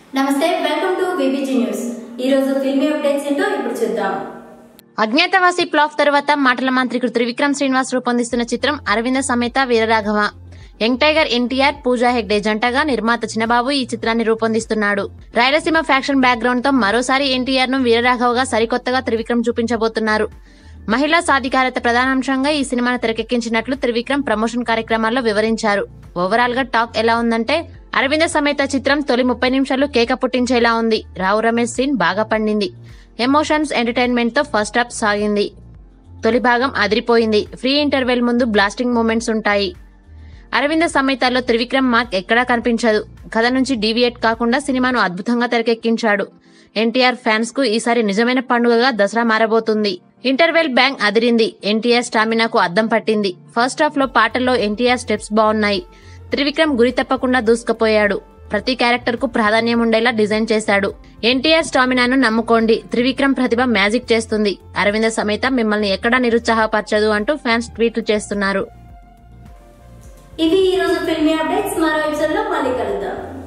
నమస్తే welcome to BBG news ఈ రోజు ఫిల్మీ అప్డేట్స్ ఏంటో ఇప్పుడు చూద్దాం అజ్ఞాతవాసి ఫ్లాప్ తర్వాత మాటల మాంత్రికుడు త్రివిక్రమ్ శ్రీనివాస్ రూపొందిస్తున్న చిత్రం Aravinda Sametha Veeraraghava young tiger NTR Pooja Hegde జంటగా నిర్మాత చిన్నబాబు ఈ చిత్రాన్ని రూపొందిస్తున్నాడు రాయలసీమ ఫ్యాక్షన్ బ్యాక్గ్రౌండ్ తో మరోసారి ఎన్టీఆర్ ను వీరరాఘవగా సరికొత్తగా త్రివిక్రమ్ చూపించబోతున్నారు మహిళా సాధికారత ప్రధానాంశంగా ఈ సినిమాను తెరకెక్కించినట్లు త్రివిక్రమ్ ప్రమోషన్ కార్యక్రమాల్లో వివరించారు ఓవరాల్ గా టాక్ ఎలా ఉందంటే అరవింద సమేత చిత్రం తొలి ముప్పై నిమిషాలు కేక పుట్టించేలా ఉంది రావు రమేష్ సీన్ బాగా పండింది ఎమోషన్స్ ఎంటర్టైన్మెంట్ తో ఫస్ట్ హాఫ్ సాగింది తొలి భాగం అదిరిపోయింది ఫ్రీ ఇంటర్వెల్ ముందు బ్లాస్టింగ్ మూమెంట్స్ ఉంటాయి అరవింద సమేతాల్లో త్రివిక్రమ్ మార్క్ ఎక్కడా కనిపించదు కథ నుంచి డీవియేట్ కాకుండా సినిమాను అద్భుతంగా తెరకెక్కించాడు ఎన్టీఆర్ ఫ్యాన్స్ కు ఈసారి నిజమైన పండుగగా దసరా మారబోతుంది ఇంటర్వెల్ బ్యాంగ్ అదిరింది ఎన్టీఆర్ స్టామినాకు అద్దం పట్టింది ఫస్ట్ హాఫ్ లో పాటల్లో ఎన్టీఆర్ స్టెప్స్ బాగున్నాయి త్రివిక్రమ్ గురి తప్పకుండా దూసుకుపోయాడు ప్రతి క్యారెక్టర్ కు ప్రాధాన్యం ఉండేలా డిజైన్ చేశాడు ఎన్టీఆర్ స్టామినాను నమ్ముకోండి త్రివిక్రమ్ ప్రతిభ మ్యాజిక్ చేస్తుంది అరవింద సమేత మిమ్మల్ని ఎక్కడా నిరుత్సాహపరచదు అంటూ ఫ్యాన్స్ ట్వీట్లు చేస్తున్నారు ఇవి ఈ రోజు ఫిల్మీ అప్డేట్స్ మరో ఎపిసోడ్ లో మళ్ళీ కలుద్దాం